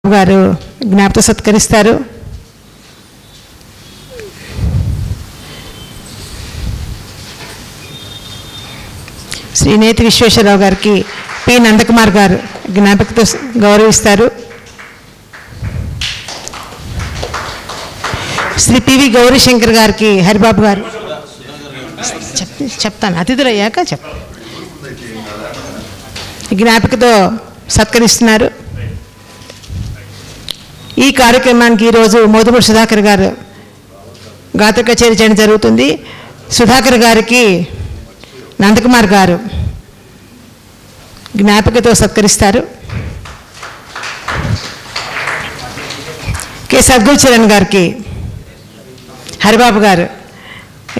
గారు జ్ఞాపక సత్కరిస్తారు శ్రీ నేతి విశ్వేశ్వరరావు గారికి పి నందకుమార్ గారు జ్ఞాపకతో గౌరవిస్తారు శ్రీ పివి గౌరీశంకర్ గారికి హరిబాబు గారు చెప్ చెప్తాను అతిథులు అయ్యాక చెప్ జ్ఞాపికతో సత్కరిస్తున్నారు ఈ కార్యక్రమానికి ఈరోజు మోదుమూడి సుధాకర్ గారు గాత్ర కచేరీ చేయడం జరుగుతుంది సుధాకర్ గారికి నందకుమార్ గారు జ్ఞాపికతో సత్కరిస్తారు కె సద్గురు చరణ్ గారికి హరిబాబు గారు